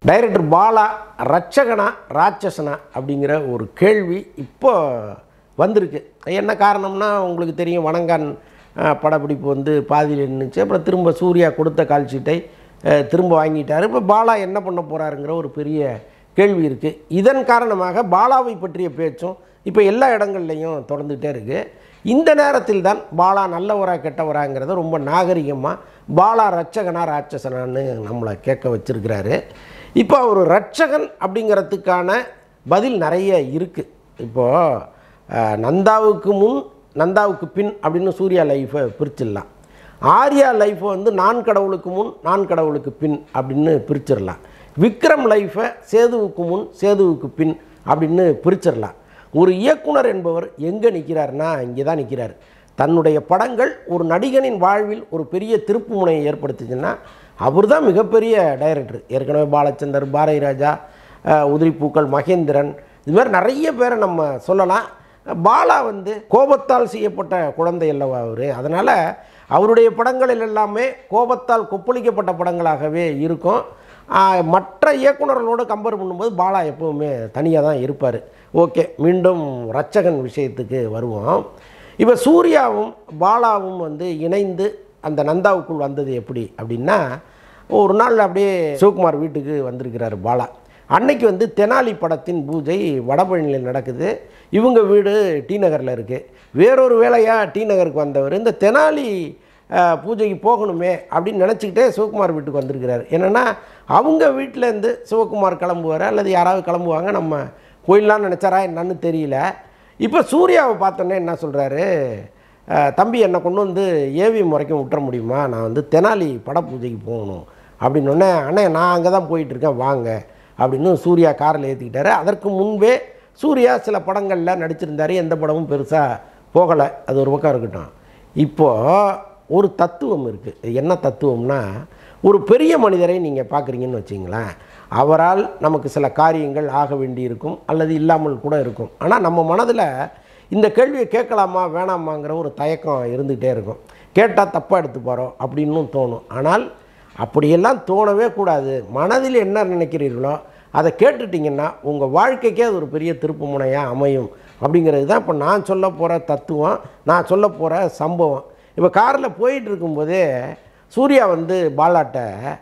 director Bala ரட்சகனா ராட்சசனா அப்படிங்கிற ஒரு கேள்வி இப்போ வந்திருக்கு என்ன காரணம்னா உங்களுக்கு தெரியும் வணங்கான் அஹ், படப்பிடிப்பு வந்து பாதியில் நின்றுச்சு அப்புறம் திரும்ப சூர்யா கொடுத்த கால் ஷீட்டை அஹ், திரும்ப வாங்கிட்டார் இப்போ பாலா என்ன பண்ண போகிறாருங்கிற ஒரு பெரிய கேள்வி இருக்குது இதன் காரணமாக பாலாவை பற்றிய பேச்சும் இப்போ எல்லா இடங்கள்லையும் தொடர்ந்துகிட்டே இருக்குது இந்த நேரத்தில் தான் பாலா நல்லவரா கெட்டவராங்கிறத ரொம்ப நாகரிகமாக பாலா ரட்சகனா ராட்சசனான்னு நம்மளை கேட்க வச்சிருக்கிறாரு இப்போ அவர் ரட்சகன் அப்படிங்கிறதுக்கான பதில் நிறைய இருக்குது இப்போது நந்தாவுக்கு முன் நந்தாவுக்கு பின் அப்படின்னு சூர்யா லைஃப்பை பிரிச்சிடலாம் ஆர்யா லைஃப்பை வந்து நான் கடவுளுக்கு முன் நான் கடவுளுக்கு பின் அப்படின்னு பிரிச்சிடலாம் விக்ரம் லைஃப்பை சேதுவுக்கு முன் சேதுவுக்கு பின் அப்படின்னு பிரிச்சிடலாம் ஒரு இயக்குனர் என்பவர் எங்கே நிற்கிறாருன்னா இங்கே தான் நிற்கிறார் தன்னுடைய படங்கள் ஒரு நடிகனின் வாழ்வில் ஒரு பெரிய திருப்பு முனையை ஏற்படுத்துச்சுன்னா அவர் தான் மிகப்பெரிய டைரக்டர் ஏற்கனவே பாலச்சந்தர் பாரதி ராஜா அஹ், உதிரிப்பூக்கள் மகேந்திரன் இது மாதிரி நிறைய பேரை நம்ம சொல்லலாம் பாலா வந்து கோபத்தால் செய்யப்பட்ட குழந்தை அல்லவா அவர் அதனால் அவருடைய படங்களில் எல்லாமே கோபத்தால் கொப்பளிக்கப்பட்ட படங்களாகவே இருக்கும் ஆஹ், மற்ற இயக்குனர்களோடு கம்பேர் பண்ணும்போது பாலா எப்பவுமே தனியாக தான் இருப்பார் ஓகே மீண்டும் ரட்சகன் விஷயத்துக்கு வருவோம் இப்போ சூர்யாவும் பாலாவும் வந்து இணைந்து அந்த நந்தாவுக்குள் வந்தது எப்படி அப்படின்னா ஒரு நாள் அப்படியே சிவகுமார் வீட்டுக்கு வந்திருக்கிறார் பாலா அன்னைக்கு வந்து தெனாலி படத்தின் பூஜை வடபழனியில் நடக்குது இவங்க வீடு டி நகரில் இருக்குது வேறொரு வேலையாக டி நகருக்கு வந்தவர் இந்த தெனாலி அஹ், பூஜைக்கு போகணுமே அப்படின்னு நினச்சிக்கிட்டே சிவகுமார் வீட்டுக்கு வந்திருக்கிறார் என்னென்னா அவங்க வீட்டிலேருந்து சிவகுமார் கிளம்புவார் அல்லது யாராவது கிளம்புவாங்க நம்ம போயிடலான்னு நினச்சாரா என்னன்னு தெரியல இப்போ சூர்யாவை பார்த்தோன்னே என்ன சொல்கிறாரு தம்பி என்னை கொண்டு வந்து ஏவிஎம் வரைக்கும் விட்டுற முடியுமா நான் வந்து தெனாலி பட பூஜைக்கு போகணும் அப்படின்னொடனே அண்ணே நான் அங்கே தான் போயிட்டுருக்கேன் வாங்க அப்படின்னு சூர்யா காரில் ஏற்றிக்கிட்டாரு அதற்கு முன்பே சூர்யா சில படங்களில் நடிச்சிருந்தாரு எந்த படமும் பெருசாக போகலை அது ஒரு பக்கம் இருக்கட்டும் இப்போது ஒரு தத்துவம் இருக்குது என்ன தத்துவம்னா ஒரு பெரிய மனிதரை நீங்கள் பார்க்குறீங்கன்னு வச்சிங்களேன் அவரால் நமக்கு சில காரியங்கள் ஆக வேண்டி இருக்கும் அல்லது இல்லாமல் கூட இருக்கும் ஆனால் நம்ம மனதில் இந்த கேள்வியை கேட்கலாமா வேணாமாங்கிற ஒரு தயக்கம் இருந்துகிட்டே இருக்கும் கேட்டால் தப்பாக எடுத்துப்பாரோ அப்படின்னும் தோணும் ஆனால் அப்படியெல்லாம் தோணவே கூடாது மனதில் என்ன நினைக்கிறீர்களோ அதை கேட்டுட்டிங்கன்னா உங்கள் வாழ்க்கைக்கே அது ஒரு பெரிய திருப்பு முனையாக அமையும் அப்படிங்கிறது தான் இப்போ நான் சொல்ல போகிற தத்துவம் நான் சொல்ல போகிற சம்பவம் இப்போ காரில் போயிட்டு இருக்கும்போதே சூர்யா வந்து பாலாட்ட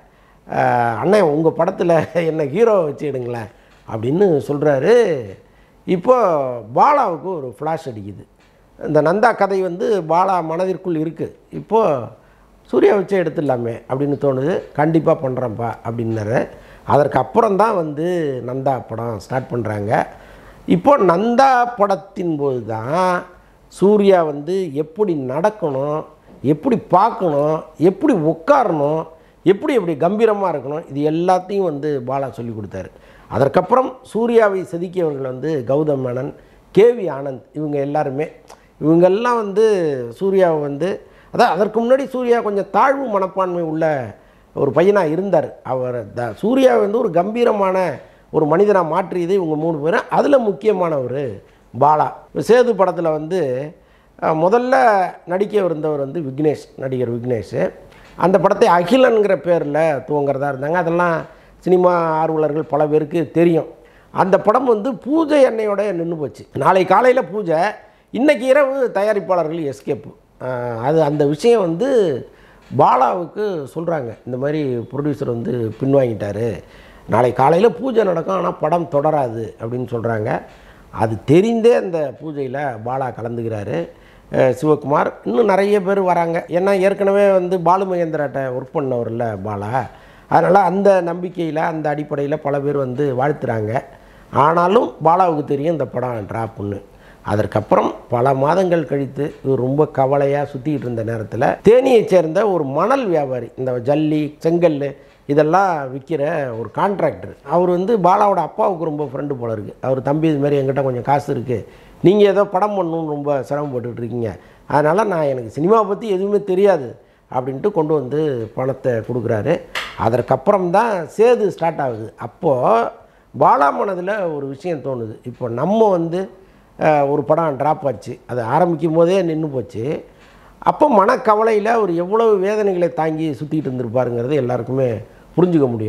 "அஹ், அண்ணே உங்கள் படத்தில் என்ன ஹீரோ வச்சு எடுங்களேன் அப்படின்னு சொல்கிறாரு இப்போ பாலாவுக்கு ஒரு ஃப்ளாஷ் அடிக்குது இந்த நந்தா கதை வந்து பாலா மனதிற்குள் இருக்குது இப்போது சூர்யா வச்சே எடுத்துடலாமே அப்படின்னு தோணுது கண்டிப்பாக பண்ணுறேன்ப்பா அப்படின்னாரு அதற்கு அப்புறம் தான் வந்து நந்தா படம் ஸ்டார்ட் பண்ணுறாங்க இப்போ நந்தா படத்தின் போது தான் சூர்யா வந்து எப்படி நடக்கணும் எப்படி பார்க்கணும் எப்படி உட்காரணும் எப்படி எப்படி கம்பீரமாக இருக்கணும் இது எல்லாத்தையும் வந்து பாலா சொல்லி கொடுத்தாரு அதற்கப்புறம் சூர்யாவை செதுக்கியவர்கள் வந்து கௌதம் மேனன் கேவி ஆனந்த் இவங்க எல்லாருமே இவங்கெல்லாம் வந்து சூர்யாவை வந்து அதான் அதற்கு முன்னாடி சூர்யா கொஞ்சம் தாழ்வு மனப்பான்மை உள்ள ஒரு பையனாக இருந்தார் அவர் த சூர்யா வந்து ஒரு கம்பீரமான ஒரு மனிதனாக மாற்றியது இவங்க மூணு பேரும் அதில் முக்கியமானவர் பாலா சேது படத்தில் வந்து அஹ், முதல்ல நடிக்க இருந்தவர் வந்து விக்னேஷ் நடிகர் விக்னேஷ் அந்த படத்தை அகிலன்கிற பேரில் துவங்குறதா இருந்தாங்க அதெல்லாம் சினிமா ஆர்வலர்கள் பல பேருக்கு தெரியும் அந்த படம் வந்து பூஜை எண்ணெயோட நின்று போச்சு நாளை காலையில் பூஜை இன்னைக்கு இரவு தயாரிப்பாளர்கள் எஸ்கேப்பு அது அந்த விஷயம் வந்து பாலாவுக்கு சொல்கிறாங்க இந்த மாதிரி ப்ரொடியூசர் வந்து பின்வாங்கிட்டாரு நாளை காலையில் பூஜை நடக்கும் ஆனால் படம் தொடராது அப்படின்னு சொல்கிறாங்க அது தெரிந்தே அந்த பூஜையில் பாலா கலந்துக்கிறாரு அஹ் சிவகுமார் இன்னும் நிறைய பேர் வராங்க ஏன்னா ஏற்கனவே வந்து பாலு மகேந்திராட்ட ஒர்க் பண்ணவர்ல பாலா அதனால் அந்த நம்பிக்கையில் அந்த அடிப்படையில் பல பேர் வந்து வாழ்த்துறாங்க ஆனாலும் பாலாவுக்கு தெரியும் இந்த படம் ட்ராப்புன்னு அதற்கப்புறம் பல மாதங்கள் கழித்து இவர் ரொம்ப கவலையாக சுற்றிக்கிட்டு இருந்த நேரத்தில் தேனியைச் சேர்ந்த ஒரு மணல் வியாபாரி இந்த ஜல்லி செங்கல் இதெல்லாம் விற்கிற ஒரு கான்ட்ராக்டர் அவர் வந்து பாலாவோட அப்பாவுக்கு ரொம்ப ஃப்ரெண்டு போல இருக்குது அவர் தம்பி இது மாதிரி என்கிட்ட கொஞ்சம் காசு இருக்குது நீங்கள் ஏதோ படம் பண்ணணும்னு ரொம்ப சிரமப்பட்டுட்டு இருக்கீங்க அதனால் நான் எனக்கு சினிமாவை பற்றி எதுவுமே தெரியாது அப்படின்ட்டு கொண்டு வந்து பணத்தை கொடுக்குறாரு அதற்கப்புறம் தான் சேது ஸ்டார்ட் ஆகுது அப்போது பாலா மனதில் ஒரு விஷயம் தோணுது இப்போ நம்ம வந்து அஹ், ஒரு படம் ட்ராப் ஆச்சு அது ஆரம்பிக்கும் போதே நின்று போச்சு அப்போ மனக்கவலையில் அவர் எவ்வளவு வேதனைகளை தாங்கி சுற்றிட்டு இருந்திருப்பாருங்கிறது எல்லாருக்குமே புரிஞ்சுக்க முடியும்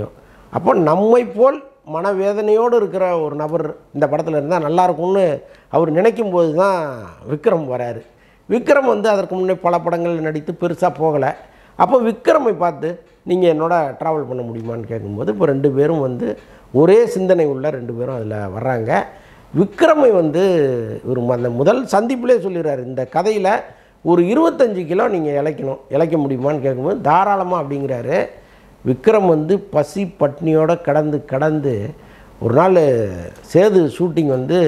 அப்போ நம்மை போல் மனவேதனையோடு இருக்கிற ஒரு நபர் இந்த படத்தில் இருந்தால் நல்லா இருக்கும்னு அவர் நினைக்கும் போது தான் விக்ரம் வராரு விக்ரம் வந்து அதற்கு முன்னே பல படங்கள் நடித்து பெருசாக போகலை அப்போ விக்ரமை பார்த்து நீங்கள் என்னோட ட்ராவல் பண்ண முடியுமான்னு கேட்கும்போது இப்போ ரெண்டு பேரும் வந்து ஒரே சிந்தனை உள்ள ரெண்டு பேரும் அதில் வர்றாங்க விக்ரமை வந்து ஒரு ம- அந்த முதல் சந்திப்பிலே சொல்லிடுறாரு இந்த கதையில் ஒரு இருபத்தஞ்சு கிலோ நீங்கள் இழைக்கணும் இழைக்க முடியுமான்னு கேட்கும்போது தாராளமாக அப்படிங்கிறாரு விக்ரம் வந்து பசி பட்னியோட கடந்து கடந்து ஒரு நாள் சேது ஷூட்டிங் வந்து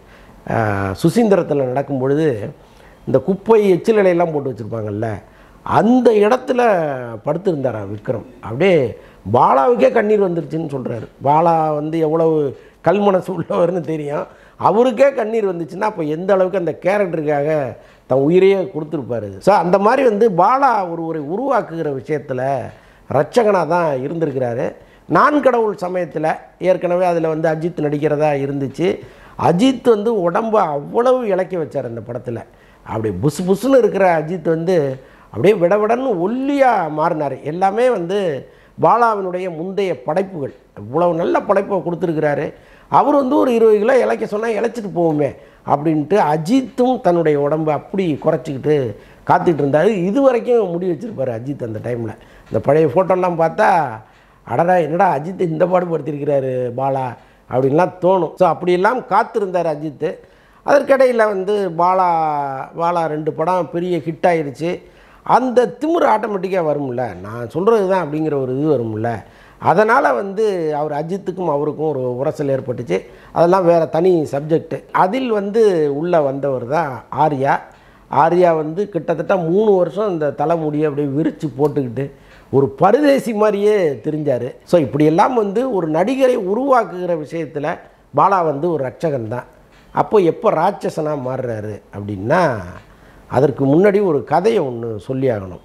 சுசீந்திரத்தில் நடக்கும் பொழுது இந்த குப்பை எச்சில் இலையெல்லாம் போட்டு வச்சுருப்பாங்கல்ல அந்த இடத்துல படுத்திருந்தாராம் விக்ரம் அப்படியே பாலாவுக்கே கண்ணீர் வந்துருச்சுன்னு சொல்கிறாரு பாலா வந்து எவ்வளவு கல் மனசு உள்ளவர்னு தெரியும் அவருக்கே கண்ணீர் வந்துச்சுன்னா அப்போ எந்த அளவுக்கு அந்த கேரக்டருக்காக தன் உயிரையே கொடுத்துருப்பாரு ஸோ அந்த மாதிரி வந்து பாலா ஒருவரை உருவாக்குகிற விஷயத்தில் ரட்சகனாக தான் இருந்திருக்கிறாரு நான் கடவுள் சமயத்தில் ஏற்கனவே அதில் வந்து அஜித் நடிக்கிறதா இருந்துச்சு அஜித் வந்து உடம்பை அவ்வளவு இலக்கி வச்சார் அந்த படத்தில் அப்படி புசு புசுன்னு இருக்கிற அஜித் வந்து அப்படியே விடவிடன்னு ஒல்லியாக மாறினார் எல்லாமே வந்து பாலாவினுடைய முந்தைய படைப்புகள் இவ்வளவு நல்ல படைப்பை கொடுத்துருக்கிறாரு அவர் வந்து ஒரு இருபது கிலோ இழைக்க சொன்னால் இழைச்சிட்டு போவோமே அப்படின்ட்டு அஜித்தும் தன்னுடைய உடம்பை அப்படி குறைச்சிக்கிட்டு காத்துட்டு இருந்தார் இது வரைக்கும் முடி வச்சிருப்பாரு அஜித் அந்த டைமில் இந்த பழைய ஃபோட்டோலாம் பார்த்தா அடடா என்னடா அஜித் இந்த பாடுபடுத்திருக்கிறாரு பாலா அப்படின்லாம் தோணும் ஸோ அப்படியெல்லாம் காத்திருந்தார் அஜித்து அதற்கிடையில் வந்து பாலா பாலா ரெண்டு படம் பெரிய ஹிட் ஆயிருச்சு அந்த திமிரு ஆட்டோமேட்டிக்காக வரும்ல நான் சொல்கிறது தான் அப்படிங்கிற ஒரு இது வரும்ல அதனால் வந்து அவர் அஜித்துக்கும் அவருக்கும் ஒரு உரசல் ஏற்பட்டுச்சு அதெல்லாம் வேறு தனி சப்ஜெக்ட்டு அதில் வந்து உள்ளே வந்தவர் தான் ஆர்யா ஆர்யா வந்து கிட்டத்தட்ட மூணு வருஷம் இந்த தலைமுடியை அப்படியே விரித்து போட்டுக்கிட்டு ஒரு பரதேசி மாதிரியே தெரிஞ்சார் ஸோ இப்படியெல்லாம் வந்து ஒரு நடிகரை உருவாக்குகிற விஷயத்தில் பாலா வந்து ஒரு ரட்சகன் தான் அப்போ எப்போ ராட்சசனாக மாறுறாரு அப்படின்னா அதற்கு முன்னாடி ஒரு கதையை ஒன்று சொல்லி ஆகணும்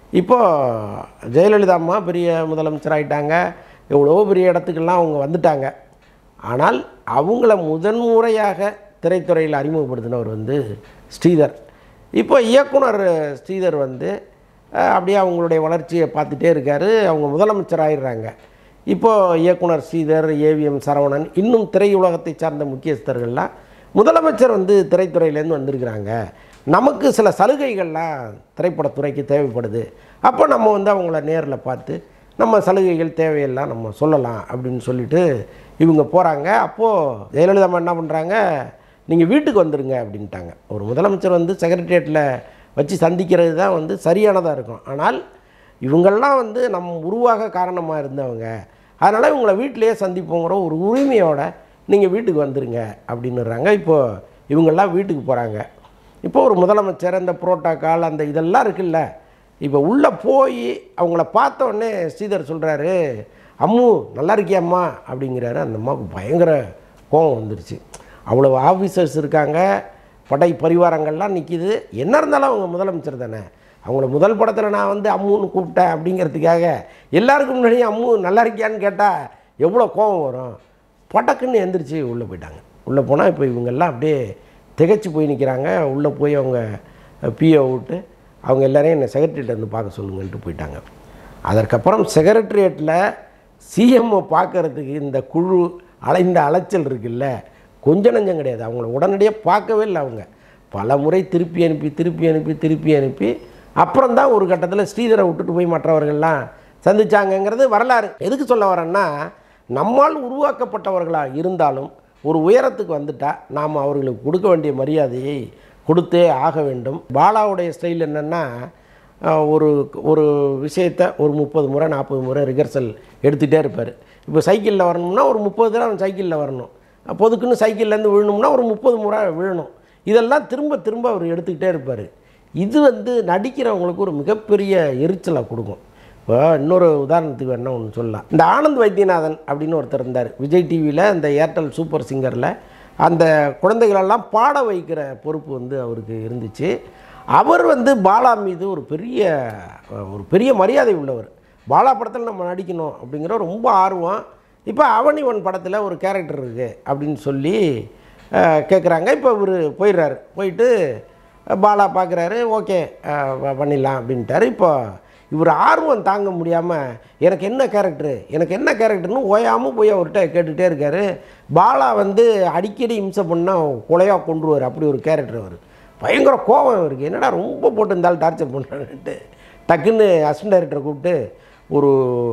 இப்போது ஜெயலலிதா அம்மா பெரிய முதலமைச்சர் ஆயிட்டாங்க எவ்வளோ பெரிய இடத்துக்கெல்லாம் அவங்க வந்துட்டாங்க ஆனால் அவங்கள முதன்முறையாக திரைத்துறையில் அறிமுகப்படுத்தினவர் வந்து ஸ்ரீதர் இப்போ இயக்குனர் ஸ்ரீதர் வந்து அஹ், அப்படியே அவங்களுடைய வளர்ச்சியை பார்த்துட்டே இருக்கார் அவங்க முதலமைச்சர் ஆயிடுறாங்க இப்போது இயக்குனர் ஸ்ரீதர் ஏவிஎம் சரவணன் இன்னும் திரையுலகத்தை சார்ந்த முக்கியஸ்தர்கள்லாம் முதலமைச்சர் வந்து திரைத்துறையிலேருந்து வந்திருக்கிறாங்க நமக்கு சில சலுகைகள்லாம் திரைப்படத்துறைக்கு தேவைப்படுது அப்போ நம்ம வந்து அவங்கள நேரில் பார்த்து நம்ம சலுகைகள் தேவையெல்லாம் நம்ம சொல்லலாம் அப்படின்னு சொல்லிட்டு இவங்க போகிறாங்க அப்போது ஜெயலலிதா அம்மா என்ன பண்ணுறாங்க நீங்கள் வீட்டுக்கு வந்துடுங்க அப்படின்ட்டாங்க ஒரு முதலமைச்சர் வந்து செக்ரட்டரியேட்டில் வச்சு சந்திக்கிறது தான் வந்து சரியானதாக இருக்கும் ஆனால் இவங்கெல்லாம் வந்து நம் உருவாக காரணமாக இருந்தவங்க அதனால் இவங்கள வீட்டிலேயே சந்திப்போங்கிற ஒரு உரிமையோட நீங்கள் வீட்டுக்கு வந்துடுங்க அப்படின்னுறாங்க இப்போது இவங்கெல்லாம் வீட்டுக்கு போகிறாங்க இப்போ ஒரு முதலமைச்சர் அந்த புரோட்டோக்கால் அந்த இதெல்லாம் இருக்குல்ல இப்போ உள்ளே போய் அவங்கள பார்த்த உடனே ஸ்ரீதர் சொல்கிறாரு அம்மு நல்லா இருக்கியா அம்மா அப்படிங்கிறாரு அந்த அம்மாவுக்கு பயங்கர கோபம் வந்துருச்சு அவ்வளோ ஆஃபீஸர்ஸ் இருக்காங்க படை பரிவாரங்கள்லாம் நிற்கிது என்ன இருந்தாலும் அவங்க முதலமைச்சர் தானே அவங்கள முதல் படத்தில் நான் வந்து அம்முன்னு கூப்பிட்டேன் அப்படிங்கிறதுக்காக எல்லாருக்கும் முன்னாடி அம்மு நல்லா இருக்கியான்னு கேட்டால் எவ்வளோ கோபம் வரும் படக்குன்னு எந்திரிச்சு உள்ளே போயிட்டாங்க உள்ளே போனால் இப்போ இவங்கெல்லாம் அப்படியே திகைச்சு போய் நிற்கிறாங்க உள்ளே போய் அவங்க பிஓ விட்டு அவங்க எல்லாரையும் என்னை செக்ரட்டரியேட் வந்து பார்க்க சொல்லுங்கன்ட்டு போயிட்டாங்க அதற்கப்புறம் செக்ரட்டரியேட்டில் சிஎம்ஐ பார்க்கறதுக்கு இந்த குழு அலைந்த அலைச்சல் இருக்குல்ல கொஞ்சம் நஞ்சம் கிடையாது அவங்கள உடனடியாக பார்க்கவே இல்லை அவங்க பல முறை திருப்பி அனுப்பி திருப்பி அனுப்பி திருப்பி அனுப்பி அப்புறம் தான் ஒரு கட்டத்தில் ஸ்ரீதரை விட்டுட்டு போய் மற்றவர்கள்லாம் சந்திச்சாங்கங்கிறது வரலாறு எதுக்கு சொல்ல வரேன்னா நம்மால் உருவாக்கப்பட்டவர்களாக இருந்தாலும் ஒரு உயரத்துக்கு வந்துட்டால் நாம் அவர்களுக்கு கொடுக்க வேண்டிய மரியாதையை கொடுத்தே ஆக வேண்டும் பாலாவுடைய ஸ்டைல் என்னென்னா அஹ், ஒரு ஒரு விஷயத்தை ஒரு முப்பது முறை நாற்பது முறை ரிகர்சல் எடுத்துகிட்டே இருப்பார் இப்போ சைக்கிளில் வரணும்னா ஒரு முப்பது தடவை அவன் சைக்கிளில் வரணும் பொதுக்குன்னு சைக்கிள்லேருந்து விழணும்னா ஒரு முப்பது முறை விழணும் இதெல்லாம் திரும்ப திரும்ப அவர் எடுத்துக்கிட்டே இருப்பார் இது வந்து நடிக்கிறவங்களுக்கு ஒரு மிகப்பெரிய எரிச்சலை கொடுக்கும் இப்போ இன்னொரு உதாரணத்துக்கு வேணா ஒன்று சொல்லலாம் இந்த ஆனந்த் வைத்தியநாதன் அப்படின்னு ஒருத்தர் இருந்தார் விஜய் டிவியில் இந்த ஏர்டெல் சூப்பர் சிங்கரில் அந்த குழந்தைகளெல்லாம் பாட வைக்கிற பொறுப்பு வந்து அவருக்கு இருந்துச்சு அவர் வந்து பாலா மீது ஒரு பெரிய ஒரு பெரிய மரியாதை உள்ளவர் பாலா படத்தில் நம்ம நடிக்கணும் அப்படிங்கிற ரொம்ப ஆர்வம் இப்போ அவனிவன் படத்தில் ஒரு கேரக்டர் இருக்குது அப்படின்னு சொல்லி கேட்குறாங்க இப்போ இவர் போயிடுறாரு போயிட்டு பாலா பார்க்குறாரு ஓகே பண்ணிடலாம் அப்படின்ட்டாரு இப்போ இவர் ஆர்வம் தாங்க முடியாமல் எனக்கு என்ன கேரக்டரு எனக்கு என்ன கேரக்டர்னு ஓயாமல் போய் அவர்கிட்ட கேட்டுகிட்டே இருக்காரு பாலா வந்து அடிக்கடி இம்சை பண்ணால் கொலையாக கொண்டுருவார் அப்படி ஒரு கேரக்டர் அவர் பயங்கர கோபம் இருக்குது என்னடா ரொம்ப போட்டு இருந்தாலும் டார்ச்சர் பண்ணுறான்ட்டு டக்குன்னு அசிஸ்டன்ட் டைரக்டரை கூப்பிட்டு ஒரு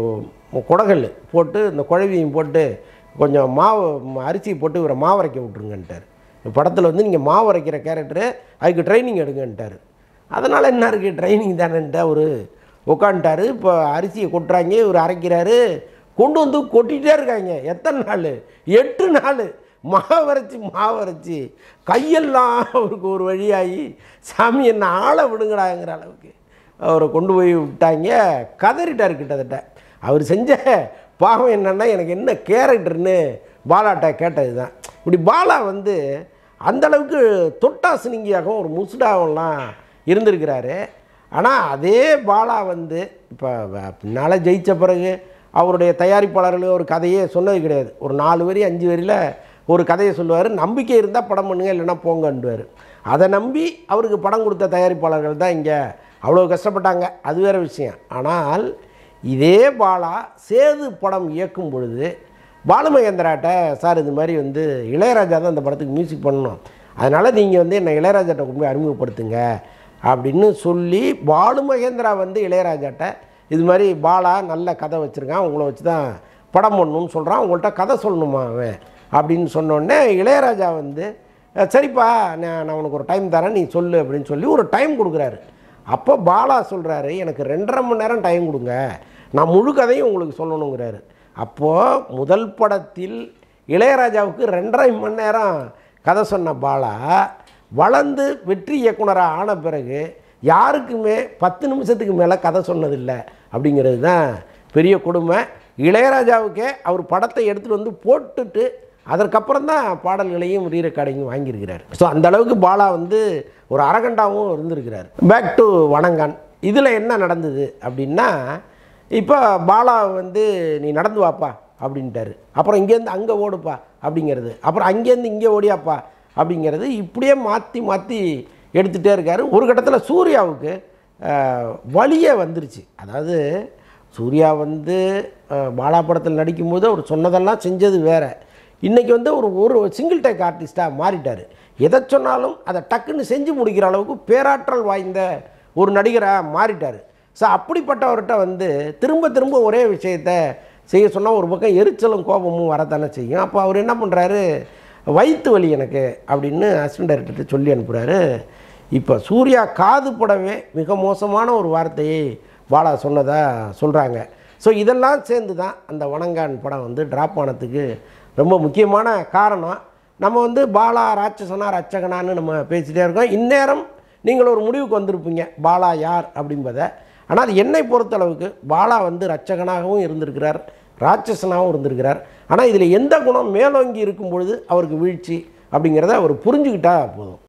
குடகல் போட்டு இந்த குழவியும் போட்டு கொஞ்சம் மாவு அரிசி போட்டு இவரை மாவரைக்க விட்ருங்கன்ட்டார் படத்தில் வந்து நீங்கள் மாவரைக்கிற கேரக்டரு அதுக்கு ட்ரைனிங் எடுங்கன்ட்டார் அதனால் என்ன இருக்குது ட்ரைனிங் தானேன்ட்டு அவர் உட்காந்துட்டாரு இப்போ அரிசியை கொட்டுறாங்க இவர் அரைக்கிறாரு கொண்டு வந்து கொட்டிகிட்டே இருக்காங்க எத்தனை நாள் எட்டு நாள் மாவரைச்சி மாவரைச்சி கையெல்லாம் அவருக்கு ஒரு வழியாகி சாமி என்ன ஆளை விடுங்கடாங்கிற அளவுக்கு அவரை கொண்டு போய் விட்டாங்க கதறிட்டார் கிட்டத்தட்ட அவர் செஞ்ச பாவம் என்னன்னா எனக்கு என்ன கேரக்டர்னு பாலாட்ட கேட்டது தான் இப்படி பாலா வந்து அந்தளவுக்கு தொட்டாசினிங்கியாகவும் ஒரு முசுடாகலாம் இருந்திருக்கிறாரு ஆனால் அதே பாலா வந்து இப்போ பின்னால் ஜெயித்த பிறகு அவருடைய தயாரிப்பாளர்கள் ஒரு கதையே சொன்னது கிடையாது ஒரு நாலு வரி அஞ்சு வரியில் ஒரு கதையை சொல்லுவார் நம்பிக்கை இருந்தால் படம் பண்ணுங்க இல்லைன்னா போங்கன்றுவார் அதை நம்பி அவருக்கு படம் கொடுத்த தயாரிப்பாளர்கள் தான் இங்கே அவ்வளோ கஷ்டப்பட்டாங்க அது வேறு விஷயம் ஆனால் இதே பாலா சேது படம் இயக்கும் பொழுது பாலுமகேந்திராட்ட சார் இது மாதிரி வந்து இளையராஜா தான் இந்த படத்துக்கு மியூசிக் பண்ணணும் அதனால் நீங்கள் வந்து என்னை இளையராஜாட்ட கொண்டு போய் அறிமுகப்படுத்துங்க அப்படின்னு சொல்லி பாலு மகேந்திரா வந்து இளையராஜாட்ட இது மாதிரி பாலா நல்ல கதை வச்சுருக்கான் உங்களை வச்சு தான் படம் பண்ணணும்னு சொல்கிறான் உங்கள்கிட்ட கதை சொல்லணுமா அவன் அப்படின்னு சொன்னோடனே இளையராஜா வந்து "அஹ், சரிப்பா நான் நான் உனக்கு ஒரு டைம் தரேன் நீ சொல்லு அப்படின்னு சொல்லி ஒரு டைம் கொடுக்குறாரு அப்போ பாலா சொல்கிறாரு எனக்கு ரெண்டரை மணி நேரம் டைம் கொடுங்க நான் முழு கதையும் உங்களுக்கு சொல்லணுங்கிறாரு அப்போது முதல் படத்தில் இளையராஜாவுக்கு ரெண்டரை மணி நேரம் கதை சொன்ன பாலா வளர்ந்து வெற்றி இயக்குனராக ஆன பிறகு யாருக்குமே பத்து நிமிஷத்துக்கு மேலே கதை சொன்னதில்லை அப்படிங்கிறது தான் பெரிய கொடுமை இளையராஜாவுக்கே அவர் படத்தை எடுத்துகிட்டு வந்து போட்டுட்டு அதற்கப்புறம் தான் பாடல்களையும் ரீ ரெக்கார்டிங்கும் வாங்கியிருக்கிறார் ஸோ அந்த அளவுக்கு பாலா வந்து ஒரு அரகண்டாவும் இருந்திருக்கிறார் பேக் டு வணங்கான் இதில் என்ன நடந்தது அப்படின்னா இப்போ பாலா வந்து நீ நடந்து வாப்பா அப்படின்ட்டாரு அப்புறம் இங்கேருந்து அங்கே ஓடுப்பா அப்படிங்கிறது அப்புறம் அங்கேருந்து இங்கே ஓடியாப்பா அப்படிங்கிறது இப்படியே மாற்றி மாற்றி எடுத்துகிட்டே இருக்காரு ஒரு கட்டத்தில் சூர்யாவுக்கு அஹ், வலியே வந்துருச்சு அதாவது சூர்யா வந்து அஹ், பாலா படத்தில் நடிக்கும்போது அவர் சொன்னதெல்லாம் செஞ்சது வேற இன்றைக்கி வந்து ஒரு ஒரு சிங்கிள் டேக் ஆர்டிஸ்ட்டாக மாறிட்டார் எதை சொன்னாலும் அதை டக்குன்னு செஞ்சு முடிக்கிற அளவுக்கு பேராற்றல் வாய்ந்த ஒரு நடிகராக மாறிட்டார் ஸோ அப்படிப்பட்டவர்கிட்ட வந்து திரும்ப திரும்ப ஒரே விஷயத்த செய்ய சொன்னால் ஒரு பக்கம் எரிச்சலும் கோபமும் வரத்தானே செய்யும் அப்போ அவர் என்ன பண்ணுறாரு வயிற்று வலி எனக்கு அப்படின்னு அசிஸ்டன்ட் டைரக்டர்கிட்ட சொல்லி அனுப்புகிறாரு இப்போ சூர்யா காது படவே மிக மோசமான ஒரு வார்த்தையை பாலா சொன்னதாக சொல்கிறாங்க ஸோ இதெல்லாம் சேர்ந்து தான் அந்த வணங்கான் படம் வந்து ட்ராப் ஆனதுக்கு ரொம்ப முக்கியமான காரணம் நம்ம வந்து பாலா ராட்சசனா ரச்சகனான்னு நம்ம பேசிகிட்டே இருக்கோம் இந்நேரம் நீங்கள் ஒரு முடிவுக்கு வந்திருப்பீங்க பாலா யார் அப்படின்பத ஆனால் அது என்னை பொறுத்தளவுக்கு பாலா வந்து ரட்சகனாகவும் இருந்திருக்கிறார் ராட்சசனாகவும் இருந்திருக்கிறார் ஆனால் இதில் எந்த குணம் மேலோங்கி இருக்கும் பொழுது அவருக்கு வீழ்ச்சி அப்படிங்கிறத அவர் புரிஞ்சுக்கிட்டா போதும்